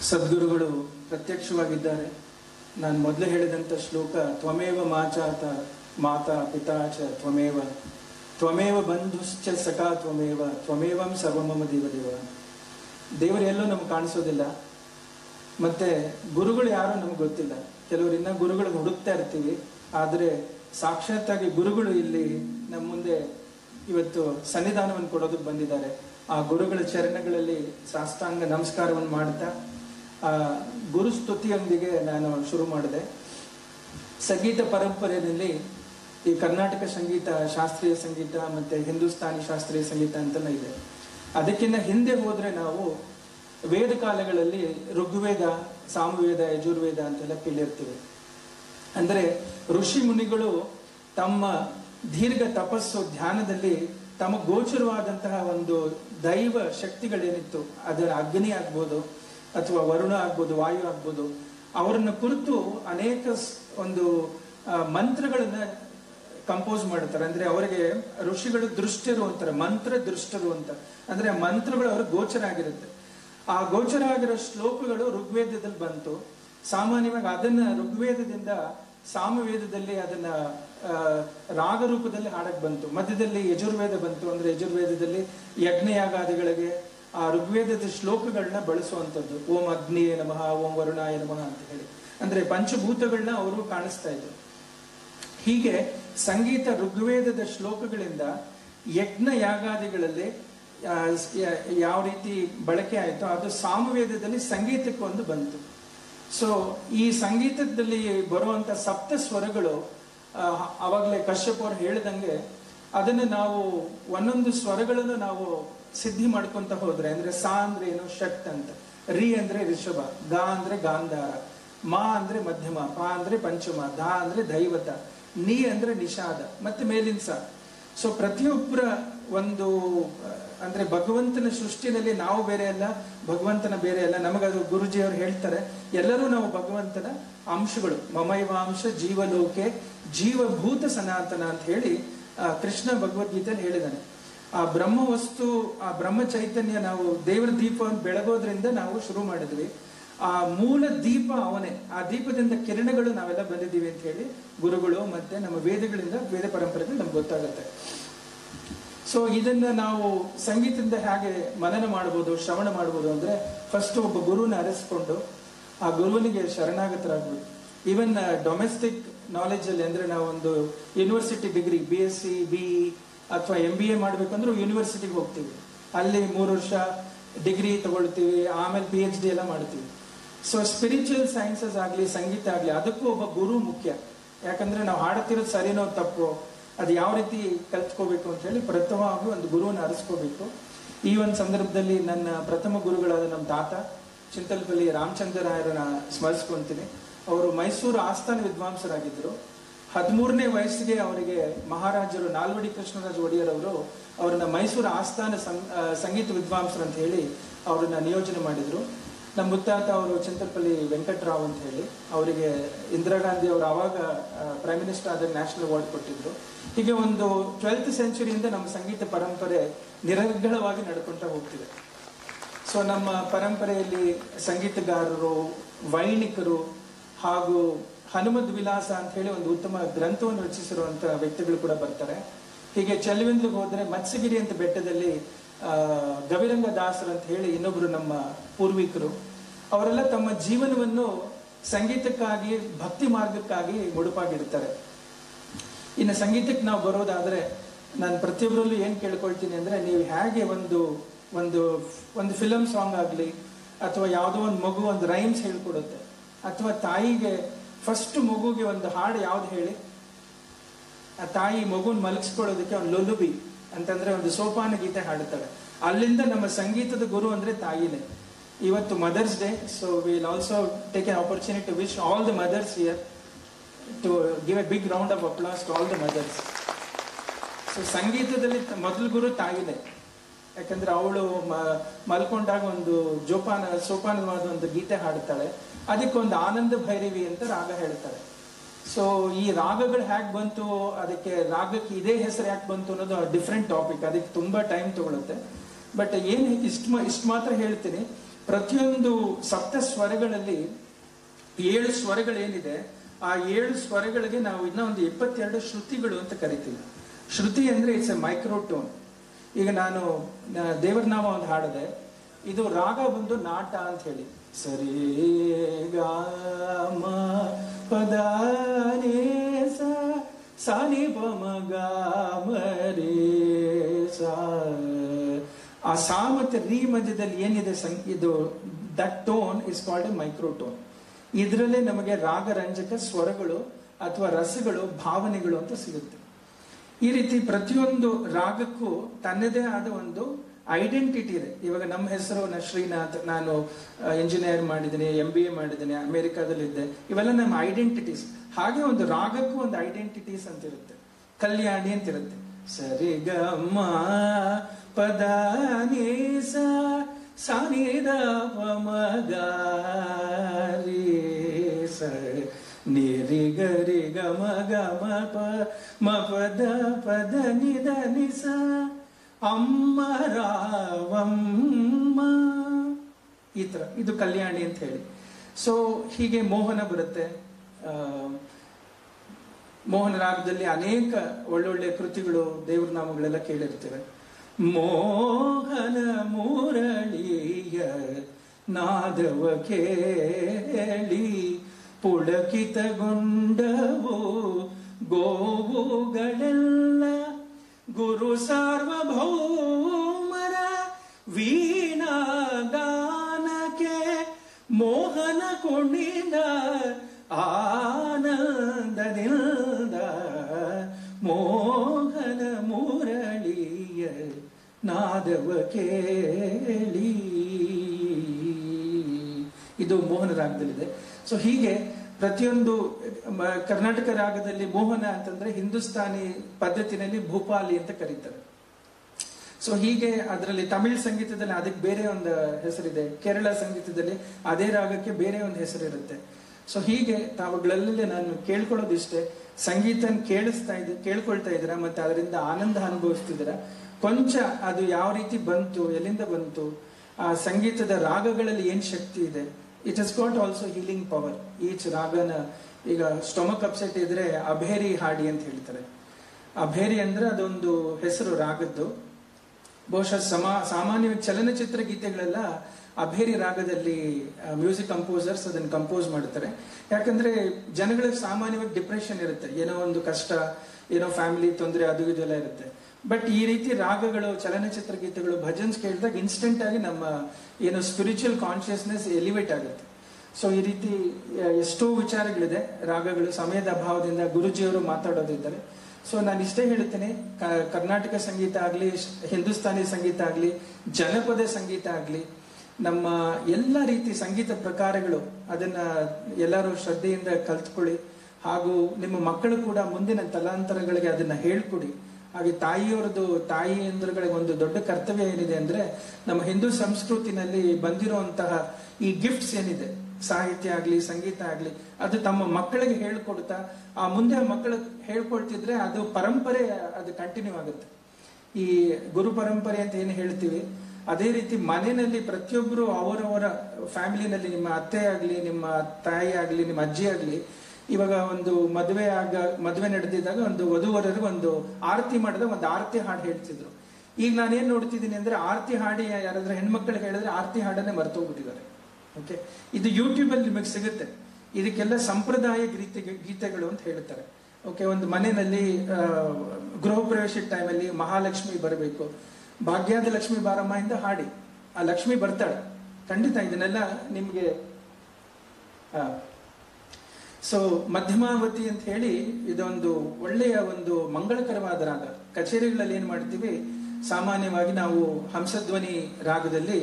ಸದ್ಗುರುಗಳು ಪ್ರತ್ಯಕ್ಷವಾಗಿದ್ದಾರೆ ನಾನು ಮೊದಲು ಹೇಳಿದಂಥ ಶ್ಲೋಕ ತ್ವಮೇವ ಮಾಚಾತ ಮಾತಾ ಪಿತಾ ಚ ತ್ವಮೇವ ತ್ವಮೇವ ಬಂಧುಶ್ಚ ಸಖಾ ತ್ವಮೇವ ತ್ವಮೇವಂ ಸರ್ವಮಮ ದೇವ ದೇವ ದೇವರು ಎಲ್ಲೂ ನಮ್ಗೆ ಕಾಣಿಸೋದಿಲ್ಲ ಮತ್ತೆ ಗುರುಗಳು ಯಾರು ನಮ್ಗೆ ಗೊತ್ತಿಲ್ಲ ಕೆಲವರಿಂದ ಗುರುಗಳು ಹುಡುಕ್ತಾ ಇರ್ತೀವಿ ಆದರೆ ಸಾಕ್ಷಾತ್ತಾಗಿ ಗುರುಗಳು ಇಲ್ಲಿ ನಮ್ಮ ಮುಂದೆ ಇವತ್ತು ಸನ್ನಿಧಾನವನ್ನು ಕೊಡೋದಕ್ಕೆ ಬಂದಿದ್ದಾರೆ ಆ ಗುರುಗಳ ಚರಣಗಳಲ್ಲಿ ಸಾಷ್ಟಾಂಗ ನಮಸ್ಕಾರವನ್ನು ಮಾಡ್ತಾ ಆ ಗುರು ಸ್ತುತಿಯೊಂದಿಗೆ ನಾನು ಶುರು ಮಾಡಿದೆ ಸಂಗೀತ ಪರಂಪರೆಯಲ್ಲಿ ಈ ಕರ್ನಾಟಕ ಸಂಗೀತ ಶಾಸ್ತ್ರೀಯ ಸಂಗೀತ ಮತ್ತೆ ಹಿಂದೂಸ್ತಾನಿ ಶಾಸ್ತ್ರೀಯ ಸಂಗೀತ ಅಂತೆಲ್ಲ ಇದೆ ಅದಕ್ಕಿಂತ ಹಿಂದೆ ಹೋದ್ರೆ ನಾವು ವೇದ ಕಾಲಗಳಲ್ಲಿ ಋಗ್ವೇದ ಸಾಮವೇದ ಯಜುರ್ವೇದ ಅಂತೆಲ್ಲ ಕೇಳಿರ್ತೀವಿ ಅಂದ್ರೆ ಋಷಿ ಮುನಿಗಳು ತಮ್ಮ ದೀರ್ಘ ತಪಸ್ಸು ಧ್ಯಾನದಲ್ಲಿ ತಮ್ಮ ಗೋಚರವಾದಂತಹ ಒಂದು ದೈವ ಶಕ್ತಿಗಳೇನಿತ್ತು ಅದರ ಅಗ್ನಿ ಆಗ್ಬೋದು ಅಥವಾ ವರುಣ ಆಗ್ಬೋದು ವಾಯು ಆಗ್ಬೋದು ಅವರನ್ನ ಕುರಿತು ಅನೇಕ ಸ್- ಒಂದು ಆ, ಮಂತ್ರಗಳನ್ನ ಕಂಪೋಸ್ ಮಾಡ್ತಾರೆ ಅಂದ್ರೆ ಅವರಿಗೆ ಋಷಿಗಳು ದೃಷ್ಟರು ಅಂತಾರೆ ಮಂತ್ರ ದೃಷ್ಟರು ಅಂತ ಅಂದ್ರೆ ಆ ಮಂತ್ರಗಳು ಅವ್ರಿಗೆ ಗೋಚರ ಆಗಿರುತ್ತೆ ಆ ಗೋಚರ ಆಗಿರೋ ಶ್ಲೋಕಗಳು ಋಗ್ವೇದದಲ್ಲಿ ಬಂತು ಸಾಮಾನ್ಯವಾಗಿ ಅದನ್ನ ಋಗ್ವೇದದಿಂದ ಸಾಮವೇದದಲ್ಲಿ ಅದನ್ನ ಆ, ರಾಗ ರೂಪದಲ್ಲಿ ಹಾಡಕ್ ಬಂತು ಮಧ್ಯದಲ್ಲಿ ಯಜುರ್ವೇದ ಬಂತು ಅಂದ್ರೆ ಯಜುರ್ವೇದದಲ್ಲಿ ಯಜ್ಞಯಾಗಾದಿಗಳಿಗೆ ಆ ಋಗ್ವೇದದ ಶ್ಲೋಕಗಳನ್ನ ಬಳಸುವಂಥದ್ದು ಓಂ ಅಗ್ನಿಯೇ ನಮಃ ಓಂ ವರುಣಾಯ ನಮಃ ಅಂತ ಹೇಳಿ ಅಂದ್ರೆ ಪಂಚಭೂತಗಳನ್ನ ಅವರು ಕಾಣಿಸ್ತಾ ಇದ್ರು ಹೀಗೆ ಸಂಗೀತ ಋಗ್ವೇದದ ಶ್ಲೋಕಗಳಿಂದ ಯಜ್ಞ ಯಾಗಾದಿಗಳಲ್ಲಿ ಆ, ಸ್- ಯ- ಯಾವ ರೀತಿ ಬಳಕೆ ಆಯಿತು ಅದು ಸಾಮವೇದದಲ್ಲಿ ಸಂಗೀತಕ್ಕೆ ಒಂದು ಬಂತು ಸೊ ಈ ಸಂಗೀತದಲ್ಲಿ ಬರುವಂತ ಸಪ್ತ ಸ್ವರಗಳು ಆ, ಅವಾಗಲೇ ಕಶ್ಯಪ್ ಅವ್ರು ಹೇಳಿದಂಗೆ ಅದನ್ನು ನಾವು ಒಂದೊಂದು ಸ್ವರಗಳನ್ನು ನಾವು ಸಿದ್ಧಿ ಮಾಡ್ಕೊಂತ ಹೋದ್ರೆ ಅಂದ್ರೆ ಸಾ ಅಂದ್ರೆ ಏನು ಷಟ್ ಅಂತ ರಿ ಅಂದ್ರೆ ರಿಷಭ ಗಾ ಅಂದ್ರೆ ಗಾಂಧಾರ ಮಾ ಅಂದ್ರೆ ಮಧ್ಯಮ ಪಾ ಅಂದ್ರೆ ಪಂಚಮ ಧಾ ಅಂದ್ರೆ ದೈವತ ನೀ ಅಂದ್ರೆ ನಿಷಾದ ಮತ್ತೆ ಮೇಲಿನ ಸ ಸೊ ಪ್ರತಿಯೊಬ್ಬರ ಒಂದು ಆ, ಅಂದ್ರೆ ಭಗವಂತನ ಸೃಷ್ಟಿನಲ್ಲಿ ನಾವು ಬೇರೆ ಅಲ್ಲ ಭಗವಂತನ ಬೇರೆ ಅಲ್ಲ ನಮಗದು ಗುರುಜಿಯವರು ಹೇಳ್ತಾರೆ ಎಲ್ಲರೂ ನಾವು ಭಗವಂತನ ಅಂಶಗಳು ಮಮೈವಾಂಶ ಜೀವಲೋಕೆ ಜೀವಭೂತ ಸನಾತನ ಅಂತ ಹೇಳಿ ಆ, ಕೃಷ್ಣ ಭಗವದ್ಗೀತೆಯಲ್ಲಿ ಹೇಳಿದಾನೆ ಆ ಬ್ರಹ್ಮ ವಸ್ತು ಆ ಬ್ರಹ್ಮ ಚೈತನ್ಯ ನಾವು ದೇವರ ದೀಪವನ್ನು ಬೆಳಗೋದ್ರಿಂದ ನಾವು ಶುರು ಮಾಡಿದ್ವಿ ಆ ಮೂಲ ದೀಪ ಅವನೇ ಆ ದೀಪದಿಂದ ಕಿರಣಗಳು ನಾವೆಲ್ಲ ಬಂದಿದ್ದೀವಿ ಅಂತ ಹೇಳಿ ಗುರುಗಳು ಮತ್ತೆ ನಮ್ಮ ವೇದಗಳಿಂದ ವೇದ ಪರಂಪರೆಯಿಂದ ನಮ್ಗೆ ಗೊತ್ತಾಗುತ್ತೆ ಸೊ ಇದನ್ನ ನಾವು ಸಂಗೀತದಿಂದ ಹೇಗೆ ಮನನ ಮಾಡ್ಬೋದು ಶ್ರವಣ ಮಾಡ್ಬೋದು ಅಂದ್ರೆ ಫಸ್ಟ್ ಒಬ್ಬ ಗುರುನ ಅರಸ್ಕೊಂಡು ಆ ಗುರುವಿನಿಗೆ ಶರಣಾಗತರಾಗ್ಬೇಕು ಈವನ್ ಡೊಮೆಸ್ಟಿಕ್ ನಾಲೆಜ್ ಅಲ್ಲಿ ಅಂದ್ರೆ ನಾವು ಒಂದು university degree B S C ಬಿ ಅಥವಾ ಎಂ ಬಿ ಎ ಮಾಡ್ಬೇಕಂದ್ರೆ ಯೂನಿವರ್ಸಿಟಿಗೆ ಹೋಗ್ತೀವಿ ಅಲ್ಲಿ ಮೂರು ವರ್ಷ ಡಿಗ್ರಿ ತಗೊಳ್ತೀವಿ ಆಮೇಲೆ ಪಿ ಎಚ್ ಡಿ ಎಲ್ಲ ಮಾಡ್ತೀವಿ ಸೊ ಸ್ಪಿರಿಚುವಲ್ ಸೈನ್ಸಸ್ ಆಗಲಿ ಸಂಗೀತ ಆಗಲಿ ಅದಕ್ಕೂ ಒಬ್ಬ ಗುರು ಮುಖ್ಯ ಯಾಕಂದ್ರೆ ನಾವು ಹಾಡುತ್ತಿರೋದು ಸರಿನೋ ತಪ್ಪು ಅದು ಯಾವ ರೀತಿ ಕಲ್ತ್ಕೋಬೇಕು ಅಂತ ಹೇಳಿ ಪ್ರಥಮವಾಗಿ ಒಂದು ಗುರುವನ್ನ ಅರಿಸ್ಕೋಬೇಕು ಈ ಒಂದು ಸಂದರ್ಭದಲ್ಲಿ ನನ್ನ ಪ್ರಥಮ ಗುರುಗಳಾದ ನಮ್ಮ ತಾತ ಚಿಂತಲ್ಪಲ್ಲಿ ರಾಮಚಂದ್ರ ರಾಯರನ್ನ ಸ್ಮರಿಸ್ಕೊಂತೀನಿ ಅವರು ಮೈಸೂರು ಆಸ್ಥಾನ ವಿದ್ವಾಂಸರಾಗಿದ್ದರು ಹದಿಮೂರನೇ ವಯಸ್ಸಿಗೆ ಅವರಿಗೆ ಮಹಾರಾಜರು ನಾಲ್ವಡಿ ಕೃಷ್ಣರಾಜ ಒಡೆಯರ್ ಅವರು ಅವರನ್ನ ಮೈಸೂರು ಆಸ್ಥಾನ ಸಂ- ಆ, ಸಂಗೀತ ವಿದ್ವಾಂಸರು ಅಂತ ಹೇಳಿ ಅವರನ್ನ ನಿಯೋಜನೆ ಮಾಡಿದ್ರು ನಮ್ಮ ಮುತ್ತಾತ ಅವರು ಚಿಂತಲ್ಪಲ್ಲಿ ವೆಂಕಟರಾವ್ ಅಂತ ಹೇಳಿ ಅವರಿಗೆ ಇಂದಿರಾ ಗಾಂಧಿ ಅವರು ಆವಾಗ ಪ್ರೈಮ್ ಮಿನಿಸ್ಟರ್ ಆದಾಗ ನ್ಯಾಷನಲ್ ಅವಾರ್ಡ್ ಕೊಟ್ಟಿದ್ರು ಹೀಗೆ ಒಂದು ಟ್ವೆಲ್ತ್ ಸೆಂಚುರಿಯಿಂದ ನಮ್ಮ ಸಂಗೀತ ಪರಂಪರೆ ನಿರರ್ಗಳವಾಗಿ ನಡ್ಕೊಂತ ಹೋಗ್ತಿದೆ ಸೊ ನಮ್ಮ ಪರಂಪರೆಯಲ್ಲಿ ಸಂಗೀತಗಾರರು ವೈಣಿಕರು ಹಾಗೂ ಹನುಮದ್ ವಿಲಾಸ ಅಂತ ಹೇಳಿ ಒಂದು ಉತ್ತಮ ಗ್ರಂಥವನ್ನು ರಚಿಸಿರುವಂತ ವ್ಯಕ್ತಿಗಳು ಕೂಡ ಬರ್ತಾರೆ ಹೀಗೆ ಚೆಲುವೆಂದ್ರಿಗೆ ಹೋದ್ರೆ ಮತ್ಸ್ಯಗಿರಿ ಅಂತ ಬೆಟ್ಟದಲ್ಲಿ ಆ, ಗವಿರಂಗ ದಾಸರು ಅಂತ ಹೇಳಿ ಇನ್ನೊಬ್ರು ನಮ್ಮ ಪೂರ್ವಿಕರು ಅವರೆಲ್ಲ ತಮ್ಮ ಜೀವನವನ್ನು ಸಂಗೀತಕ್ಕಾಗಿ ಭಕ್ತಿ ಮಾರ್ಗಕ್ಕಾಗಿ ಮುಡುಪಾಗಿಡ್ತಾರೆ ಇನ್ನು ಸಂಗೀತಕ್ಕೆ ನಾವು ಬರೋದಾದ್ರೆ ನಾನು ಪ್ರತಿಯೊಬ್ಬರಲ್ಲೂ ಏನ್ ಕೇಳ್ಕೊಳ್ತೀನಿ ಅಂದ್ರೆ ನೀವು ಹೇಗೆ ಒಂದು ಒಂದು ಒಂದು ಫಿಲಮ್ ಸಾಂಗ್ ಆಗಲಿ ಅಥವಾ ಯಾವುದೋ ಒಂದು ಮಗು ಒಂದು ರೈಮ್ಸ್ ಹೇಳ್ಕೊಡುತ್ತೆ ಅಥವಾ ತಾಯಿಗೆ ಫಸ್ಟ್ ಮಗುಗೆ ಒಂದು ಹಾಡು ಯಾವ್ದು ಹೇಳಿ ಆ ತಾಯಿ ಮಗುನ್ ಮಲಗಿಸ್ಕೊಳ್ಳೋದಕ್ಕೆ ಒಂದು ಲೊಲುಬಿ ಅಂತಂದ್ರೆ ಒಂದು ಸೋಪಾನ ಗೀತೆ ಹಾಡುತ್ತಾಳೆ ಅಲ್ಲಿಂದ ನಮ್ಮ ಸಂಗೀತದ ಗುರು ಅಂದ್ರೆ ತಾಯಿನೇ ಇವತ್ತು mother's day so will also take an opportunity to wish all the mothers here to give a big round of applause to all the mothers so ಸಂಗೀತದಲ್ಲಿ ತ- ಮೊದಲ ಗುರು ತಾಯಿನೇ ಯಾಕಂದ್ರೆ ಅವಳು ಮಲ್ಕೊಂಡಾಗ ಒಂದು ಜೋಪಾನ ಸೋಪಾನವಾದ ಒಂದು ಗೀತೆ ಹಾಡುತ್ತಾಳೆ ಅದಕ್ಕೊಂದು ಆನಂದ ಭೈರವಿ ಅಂತ ರಾಗ ಹೇಳ್ತಾರೆ ಸೊ ಈ ರಾಗಗಳು ಹ್ಯಾಕ್ ಬಂತು ಅದಕ್ಕೆ ರಾಗಕ್ಕೆ ಇದೇ ಹೆಸರು ಯಾಕೆ ಬಂತು ಅನ್ನೋದು ಡಿಫ್ರೆಂಟ್ ಟಾಪಿಕ್ ಅದಕ್ಕೆ ತುಂಬಾ ಟೈಮ್ ತಗೊಳುತ್ತೆ ಬಟ್ ಏನ್ ಇಷ್ಟ ಇಷ್ಟು ಮಾತ್ರ ಹೇಳ್ತೀನಿ ಪ್ರತಿಯೊಂದು ಸಪ್ತ ಸ್ವರಗಳಲ್ಲಿ ಏಳು ಸ್ವರಗಳೇನಿದೆ ಆ ಏಳು ಸ್ವರಗಳಿಗೆ ನಾವು ಇನ್ನೂ ಒಂದು ಇಪ್ಪತ್ತೆರಡು ಶ್ರುತಿಗಳು ಅಂತ ಕರಿತೀವಿ ಶ್ರುತಿ ಅಂದ್ರೆ ಇಟ್ಸ್ ಎ ಮೈಕ್ರೋಟೋನ್ ಈಗ ನಾನು ನ- ದೇವರ ನಾಮ ಒಂದು ಹಾಡದೆ ಇದು ರಾಗ ಬಂದು ನಾಟ ಅಂತ ಹೇಳಿ ಸರಿ ಗ ಮ ಪದ ರೇ ಸ ಸ ನಿ ಪ ಮ ಗ ಮ ರೇ ಸ ಆ ಸಾ ಮತ್ತೆ ರೀ ಮಧ್ಯದಲ್ಲಿ ಏನಿದೆ ಸಂ- ಇದು that tone is called a microtone ಇದರಲ್ಲೇ ನಮಗೆ ರಾಗರಂಜಕ ಸ್ವರಗಳು ಅಥವಾ ರಸಗಳು ಭಾವನೆಗಳು ಅಂತ ಸಿಗುತ್ತೆ ಈ ರೀತಿ ಪ್ರತಿಯೊಂದು ರಾಗಕ್ಕೂ ತನ್ನದೇ ಆದ ಒಂದು ಐಡೆಂಟಿಟಿ ಇದೆ ಇವಾಗ ನಮ್ಮ ಹೆಸರು ನ ಶ್ರೀನಾಥ್ ನಾನು ಇಂಜಿನಿಯರ್ ಮಾಡಿದ್ದೀನಿ ಎಂ ಬಿ ಎ ಮಾಡಿದ್ದೀನಿ ಅಮೆರಿಕಾದಲ್ಲಿದ್ದೆ ಇವೆಲ್ಲ ನಮ್ಮ ಐಡೆಂಟಿಟೀಸ್ ಹಾಗೆ ಒಂದು ರಾಗಕ್ಕೂ ಒಂದು ಐಡೆಂಟಿಟೀಸ್ ಅಂತ ಇರುತ್ತೆ ಕಲ್ಯಾಣಿ ಅಂತ ಇರುತ್ತೆ ಸರಿ ಗ ಮ ಪದ ನೀ ಸ ಸ ನಿ ದ ಪ ಮ ಗ ರೀ ಸ ನಿ ರಿ ಗ ರಿ ಗ ಮ ಗ ಮ ಪ ಮ ಪದ ಪದ ನಿ ದ ನಿ ಸ ಅಮ್ಮ ರಾವಮ್ಮ ಈ ತರ ಇದು ಕಲ್ಯಾಣಿ ಅಂತ ಹೇಳಿ ಸೊ ಹೀಗೆ ಮೋಹನ ಬರುತ್ತೆ ಆ, ಮೋಹನ ರಾಗದಲ್ಲಿ ಅನೇಕ ಒಳ್ಳೊಳ್ಳೆ ಕೃತಿಗಳು ದೇವ್ರ ನಾಮಗಳೆಲ್ಲ ಕೇಳಿರ್ತೇವೆ ಮೋಹನ ಮುರಳಿಯ ನಾದವ ಕೇಳಿ ಪುಳಕಿತಗೊಂಡವು ಗೋವುಗಳೆಲ್ಲ ಗುರು ಸಾರ್ವಭೌಮರ ವೀಣಾಗಾನಕ್ಕೆ ಮೋಹನ ಕುಣಿದ ಆನಂದದಿಂದ ಮೋಹನ ಮುರಳಿಯ ನಾದವ ಕೇಳಿ ಇದು ಮೋಹನ ರಾಗದಲ್ಲಿದೆ ಸೊ ಹೀಗೆ ಪ್ರತಿಯೊಂದು ಮ- ಕರ್ನಾಟಕ ರಾಗದಲ್ಲಿ ಮೋಹನ ಅಂತಂದ್ರೆ ಹಿಂದೂಸ್ತಾನಿ ಪದ್ಧತಿನಲ್ಲಿ ಭೂಪಾಲಿ ಅಂತ ಕರೀತಾರೆ ಸೊ ಹೀಗೆ ಅದರಲ್ಲಿ ತಮಿಳ್ ಸಂಗೀತದಲ್ಲಿ ಅದಕ್ಕೆ ಬೇರೆ ಒಂದು ಹೆಸರಿದೆ ಕೇರಳ ಸಂಗೀತದಲ್ಲಿ ಅದೇ ರಾಗಕ್ಕೆ ಬೇರೆ ಒಂದು ಹೆಸರಿರುತ್ತೆ ಸೊ ಹೀಗೆ ತಾವುಗಳಲ್ಲಿ ನಾನು ಕೇಳ್ಕೊಳ್ಳೋದಿಷ್ಟೇ ಸಂಗೀತ ಕೇಳಿಸ್ತಾ ಇದ್ದ ಕೇಳ್ಕೊಳ್ತಾ ಇದ್ದೀರಾ ಮತ್ತೆ ಅದರಿಂದ ಆನಂದ ಅನುಭವಿಸ್ತಿದ್ದೀರಾ ಕೊಂಚ ಅದು ಯಾವ ರೀತಿ ಬಂತು ಎಲ್ಲಿಂದ ಬಂತು ಆ ಸಂಗೀತದ ರಾಗಗಳಲ್ಲಿ ಏನ್ ಶಕ್ತಿ ಇದೆ it has got also healing power each ರಾಗನ ಈಗ ಸ್ಟೊಮಕ್ ಅಪ್ಸೆಟ್ ಇದ್ರೆ ಅಭೇರಿ ಹಾಡಿ ಅಂತ ಹೇಳ್ತಾರೆ ಅಭೇರಿ ಅಂದ್ರೆ ಅದೊಂದು ಹೆಸರು ರಾಗದ್ದು ಬಹುಶಃ ಸಮಾ ಸಾಮಾನ್ಯವಾಗಿ ಚಲನಚಿತ್ರ ಗೀತೆಗಳೆಲ್ಲ ಅಭೇರಿ ರಾಗದಲ್ಲಿ ಮ್ಯೂಸಿಕ್ ಕಂಪೋಸರ್ಸ್ ಅದನ್ನ ಕಂಪೋಸ್ ಮಾಡ್ತಾರೆ ಯಾಕಂದ್ರೆ ಜನಗಳಿಗೆ ಸಾಮಾನ್ಯವಾಗಿ ಡಿಪ್ರೆಷನ್ ಇರುತ್ತೆ ಏನೋ ಒಂದು ಕಷ್ಟ ಏನೋ ಫ್ಯಾಮಿಲಿ ತೊಂದರೆ ಅದು ಇದೆಲ್ಲ ಇರುತ್ತೆ ಬಟ್ ಈ ರೀತಿ ರಾಗಗಳು ಚಲನಚಿತ್ರ ಗೀತೆಗಳು ಭಜನ್ಸ್ ಕೇಳಿದಾಗ ಇನ್ಸ್ಟೆಂಟ್ ಆಗಿ ನಮ್ಮ ಏನು ಸ್ಪಿರಿಚುವಲ್ ಕಾನ್ಶಿಯಸ್ನೆಸ್ ಎಲಿವೇಟ್ ಆಗುತ್ತೆ ಸೊ ಈ ರೀತಿ ಆ, ಎಷ್ಟೋ ವಿಚಾರಗಳಿದೆ ರಾಗಗಳು ಸಮಯದ ಅಭಾವದಿಂದ ಗುರುಜಿಯವರು ಮಾತಾಡೋದಿದ್ದಾರೆ ಸೊ ನಾನು ಇಷ್ಟೇ ಹೇಳ್ತೇನೆ ಕ- ಕರ್ನಾಟಕ ಸಂಗೀತ ಆಗಲಿ ಹಿಂದೂಸ್ತಾನಿ ಸಂಗೀತ ಆಗಲಿ ಜನಪದ ಸಂಗೀತ ಆಗಲಿ ನಮ್ಮ ಎಲ್ಲ ರೀತಿ ಸಂಗೀತ ಪ್ರಕಾರಗಳು ಅದನ್ನ ಎಲ್ಲರೂ ಶ್ರದ್ಧೆಯಿಂದ ಕಲ್ತ್ಕೊಳ್ಳಿ ಹಾಗೂ ನಿಮ್ಮ ಮಕ್ಕಳು ಕೂಡ ಮುಂದಿನ ತಲಾಂತರಗಳಿಗೆ ಅದನ್ನ ಹೇಳ್ಕೊಡಿ ಹಾಗೆ ತಾಯಿಯವರದು ತಾಯಿ ಅಂದ್ರಗಳಿಗೆ ಒಂದು ದೊಡ್ಡ ಕರ್ತವ್ಯ ಏನಿದೆ ಅಂದ್ರೆ ನಮ್ಮ ಹಿಂದೂ ಸಂಸ್ಕೃತಿನಲ್ಲಿ ಬಂದಿರುವಂತಹ ಈ ಗಿಫ್ಟ್ಸ್ ಏನಿದೆ ಸಾಹಿತ್ಯ ಆಗ್ಲಿ ಸಂಗೀತ ಆಗ್ಲಿ ಅದು ತಮ್ಮ ಮಕ್ಕಳಿಗೆ ಹೇಳ್ಕೊಡ್ತಾ ಆ ಮುಂದೆ ಆ ಮಕ್ಕಳು ಹೇಳ್ಕೊಳ್ತಿದ್ರೆ ಅದು ಪರಂಪರೆ ಅದು ಕಂಟಿನ್ಯೂ ಆಗುತ್ತೆ ಈ ಗುರು ಪರಂಪರೆ ಅಂತ ಏನು ಹೇಳ್ತೀವಿ ಅದೇ ರೀತಿ ಮನೆಯಲ್ಲಿ ಪ್ರತಿಯೊಬ್ಬರು ಅವರವರ ಫ್ಯಾಮಿಲಿನಲ್ಲಿ ನಿಮ್ಮ ಅತ್ತೆ ಆಗ್ಲಿ ನಿಮ್ಮ ತಾಯಿ ಆಗ್ಲಿ ನಿಮ್ಮ ಅಜ್ಜಿ ಆಗ್ಲಿ ಇವಾಗ ಒಂದು ಮದುವೆ ಆಗ ಮದುವೆ ನಡೆದಿದ್ದಾಗ ಒಂದು ವಧುವರರಿಗೆ ಒಂದು ಆರತಿ ಮಾಡಿದಾಗ ಒಂದು ಆರತಿ ಹಾಡು ಹೇಳ್ತಿದ್ರು ಈಗ ನಾನೇನ್ ನೋಡ್ತಿದ್ದೀನಿ ಅಂದ್ರೆ ಆರತಿ ಹಾಡಿ ಯಾರಾದ್ರೂ ಹೆಣ್ಮಕ್ಳಿಗೆ ಹೇಳಿದ್ರೆ ಆರತಿ ಹಾಡನ್ನೇ ಮರ್ತೋಗ್ಬಿಟ್ಟಿದ್ದಾರೆ ಓಕೆ ಇದು ಯೂಟ್ಯೂಬ್ ಅಲ್ಲಿ ನಿಮಗೆ ಸಿಗುತ್ತೆ ಇದಕ್ಕೆಲ್ಲ ಸಂಪ್ರದಾಯ ಗೀತೆ ಗೀತೆಗಳು ಅಂತ ಹೇಳ್ತಾರೆ ಓಕೆ ಒಂದು ಮನೆಯಲ್ಲಿ ಆ, ಗೃಹ ಪ್ರವೇಶದ ಟೈಮಲ್ಲಿ ಮಹಾಲಕ್ಷ್ಮಿ ಬರಬೇಕು ಭಾಗ್ಯದ ಲಕ್ಷ್ಮಿ ಬಾರಮ್ಮ ಇಂದ ಹಾಡಿ ಆ ಲಕ್ಷ್ಮಿ ಬರ್ತಾಳೆ ಖಂಡಿತ ಇದನ್ನೆಲ್ಲ ನಿಮ್ಗೆ ಸೊ ಮಧ್ಯಮಾವತಿ ಅಂತ ಹೇಳಿ ಇದೊಂದು ಒಳ್ಳೆಯ ಒಂದು ಮಂಗಳಕರವಾದ ರಾಗ ಕಚೇರಿಗಳಲ್ಲಿ ಏನ್ ಮಾಡ್ತೀವಿ ಸಾಮಾನ್ಯವಾಗಿ ನಾವು ಹಂಸಧ್ವನಿ ರಾಗದಲ್ಲಿ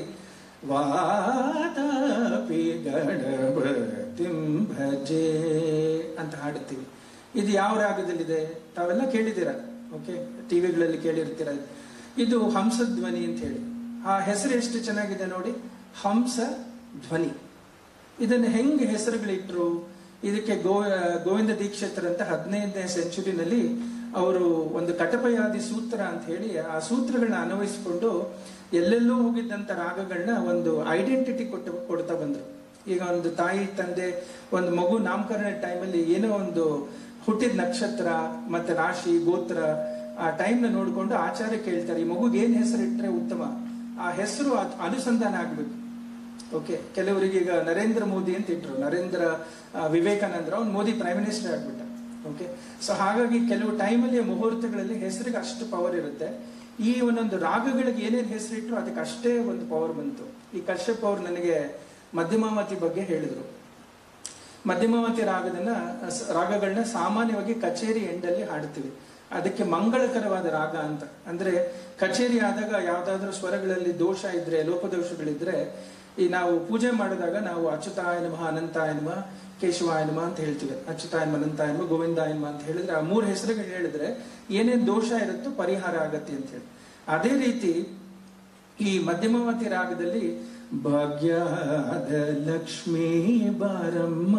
ವಾತಾಪಿ ಗಣಪತಿಂ ಭಜೆ ಅಂತ ಹಾಡುತ್ತೀವಿ ಇದು ಯಾವ ರಾಗದಲ್ಲಿದೆ ತಾವೆಲ್ಲ ಕೇಳಿದ್ದೀರ ಓಕೆ ಟಿವಿಗಳಲ್ಲಿ ಕೇಳಿರ್ತೀರ ಇದು ಹಂಸಧ್ವನಿ ಅಂತ ಹೇಳಿ ಆ ಹೆಸರು ಎಷ್ಟು ಚೆನ್ನಾಗಿದೆ ನೋಡಿ ಹಂಸ ಧ್ವನಿ ಇದನ್ನು ಹೆಂಗೆ ಹೆಸರುಗಳಿಟ್ರು ಇದಕ್ಕೆ ಗೋ ಗೋವಿಂದ ದೀಕ್ಷಿತರ್ ಅಂತ ಹದಿನೈದನೇ ಸೆಂಚುರಿನಲ್ಲಿ ಅವರು ಒಂದು ಕಟಪಯಾದಿ ಸೂತ್ರ ಅಂತ ಹೇಳಿ ಆ ಸೂತ್ರಗಳನ್ನ ಅನ್ವಯಿಸಿಕೊಂಡು ಎಲ್ಲೆಲ್ಲೂ ಹೋಗಿದ್ದಂತ ರಾಗಗಳನ್ನ ಒಂದು ಐಡೆಂಟಿಟಿ ಕೊಟ್ಟು ಕೊಡ್ತಾ ಬಂದ್ರು ಈಗ ಒಂದು ತಾಯಿ ತಂದೆ ಒಂದು ಮಗು ನಾಮಕರಣ ಟೈಮಲ್ಲಿ ಏನೋ ಒಂದು ಹುಟ್ಟಿದ ನಕ್ಷತ್ರ ಮತ್ತೆ ರಾಶಿ ಗೋತ್ರ ಆ ಟೈಮ್ನ ನೋಡ್ಕೊಂಡು ಆಚಾರ್ಯ ಕೇಳ್ತಾರೆ ಈ ಮಗುಗೆ ಏನ್ ಹೆಸರು ಇಟ್ರೆ ಉತ್ತಮ ಆ ಹೆಸರು ಅದ್- ಅನುಸಂಧಾನ ಆಗ್ಬೇಕು ಓಕೆ ಕೆಲವರಿಗೆ ಈಗ ನರೇಂದ್ರ ಮೋದಿ ಅಂತ ಇಟ್ರು ನರೇಂದ್ರ ಆ, ವಿವೇಕಾನಂದ್ರ ಅವ್ನು ಮೋದಿ ಪ್ರೈಮ್ ಮಿನಿಸ್ಟರ್ ಆಗ್ಬಿಟ್ಟ ಓಕೆ ಸೊ ಹಾಗಾಗಿ ಕೆಲವು ಟೈಮಲ್ಲಿ ಮುಹೂರ್ತಗಳಲ್ಲಿ ಹೆಸರಿಗೆ ಅಷ್ಟು ಪವರ್ ಇರುತ್ತೆ ಈ ಒಂದೊಂದು ರಾಗಗಳಿಗೆ ಏನೇನು ಹೆಸರಿಟ್ರು ಅದಕ್ಕೆ ಅಷ್ಟೇ ಒಂದು ಪವರ್ ಬಂತು ಈ ಕಶ್ಯಪ್ ಅವ್ರು ನನಗೆ ಮಧ್ಯಮಾವತಿ ಬಗ್ಗೆ ಹೇಳಿದ್ರು ಮಧ್ಯಮಾವತಿ ರಾಗದನ್ನ ಸ- ರಾಗಗಳನ್ನ ಸಾಮಾನ್ಯವಾಗಿ ಕಚೇರಿ ಎಂಡಲ್ಲಿ ಹಾಡ್ತೀವಿ ಅದಕ್ಕೆ ಮಂಗಳಕರವಾದ ರಾಗ ಅಂತ ಅಂದ್ರೆ ಕಚೇರಿ ಆದಾಗ ಯಾವ್ದಾದ್ರೂ ಸ್ವರಗಳಲ್ಲಿ ದೋಷ ಇದ್ರೆ ಲೋಪದೋಷಗಳಿದ್ರೆ ಈ ನಾವು ಪೂಜೆ ಮಾಡಿದಾಗ ನಾವು ಅಚ್ಯುತಾಯ ನಮಃ ಅನಂತಾಯ ನಮಃ ಕೇಶವಾಯ ನಮಃ ಅಂತ ಹೇಳ್ತೀವಿ ಅಚ್ಯುತಾಯ ನಮಃ ಅನಂತಾಯ ನಮಃ ಗೋವಿಂದಾಯ ನಮಃ ಅಂತ ಹೇಳಿದ್ರೆ ಆ ಮೂರು ಹೆಸರುಗಳು ಹೇಳಿದ್ರೆ ಏನೇನ್ ದೋಷ ಇರುತ್ತೋ ಪರಿಹಾರ ಆಗತ್ತೆ ಅಂತ ಹೇಳಿ ಅದೇ ರೀತಿ ಈ ಮಧ್ಯಮಾವತಿ ರಾಗದಲ್ಲಿ ಭಾಗ್ಯದ ಲಕ್ಷ್ಮೀ ಬಾರಮ್ಮ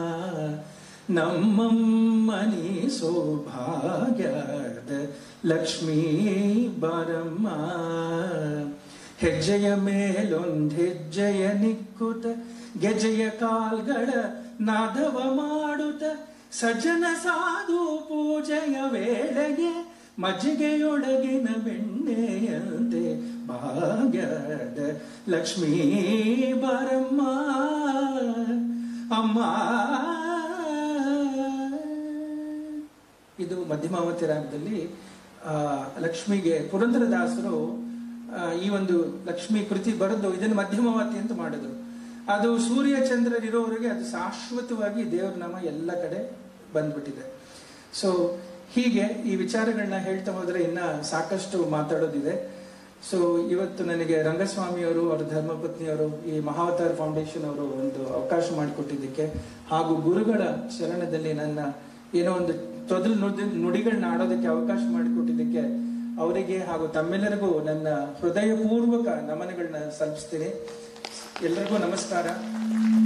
ನಮ್ಮಮ್ಮನಿ ಸೌಭಾಗ್ಯದ ಲಕ್ಷ್ಮೀ ಬಾರಮ್ಮ ಹೆಜ್ಜೆಯ ಮೇಲೊಂದ್ ಹೆಜ್ಜೆಯ ನಿಕ್ಕುತ ಗೆಜೆಯ ಕಾಲ್ಗಳ ನಾದವ ಮಾಡುತ್ತ ಸಜ್ಜನ ಸಾಧು ಪೂಜೆಯ ವೇಳೆಗೆ ಮಜ್ಜಿಗೆಯೊಳಗಿನ ಬೆಣ್ಣೆಯಂತೆ ಭಾಗ್ಯದ ಲಕ್ಷ್ಮೀ ಬರಮ್ಮ ಅಮ್ಮ ಇದು ಮಧ್ಯಮಾವತಿ ರಾಗದಲ್ಲಿ ಆ, ಲಕ್ಷ್ಮಿಗೆ ಪುರಂದರದಾಸರು ಆ, ಈ ಒಂದು ಲಕ್ಷ್ಮಿ ಕೃತಿ ಬರೆದು ಇದನ್ನು ಮಧ್ಯಮಾವತಿ ಅಂತ ಮಾಡಿದ್ರು ಅದು ಸೂರ್ಯ ಚಂದ್ರರಿರೋವರೆಗೆ ಅದು ಶಾಶ್ವತವಾಗಿ ದೇವರ ನಾಮ ಎಲ್ಲ ಕಡೆ ಬಂದ್ಬಿಟ್ಟಿದೆ ಸೊ ಹೀಗೆ ಈ ವಿಚಾರಗಳನ್ನ ಹೇಳ್ತಾ ಹೋದ್ರೆ ಇನ್ನ ಸಾಕಷ್ಟು ಮಾತಾಡೋದಿದೆ ಸೊ ಇವತ್ತು ನನಗೆ ರಂಗಸ್ವಾಮಿಯವರು ಅವರ ಧರ್ಮಪತ್ನಿಯವರು ಈ ಮಹಾವತಾರ್ ಫೌಂಡೇಶನ್ ಅವರು ಒಂದು ಅವಕಾಶ ಮಾಡಿಕೊಟ್ಟಿದ್ದಕ್ಕೆ ಹಾಗೂ ಗುರುಗಳ ಶರಣದಲ್ಲಿ ನನ್ನ ಏನೋ ಒಂದು ತೊದಲು ನುಡಿ ನುಡಿಗಳನ್ನ ಆಡೋದಕ್ಕೆ ಅವಕಾಶ ಮಾಡಿಕೊಟ್ಟಿದ್ದಕ್ಕೆ ಅವರಿಗೆ ಹಾಗೂ ತಮ್ಮೆಲ್ಲರಿಗೂ ನನ್ನ ಹೃದಯಪೂರ್ವಕ ನಮನಗಳನ್ನ ಸಲ್ಲಿಸ್ತೀನಿ ಎಲ್ಲರಿಗೂ ನಮಸ್ಕಾರ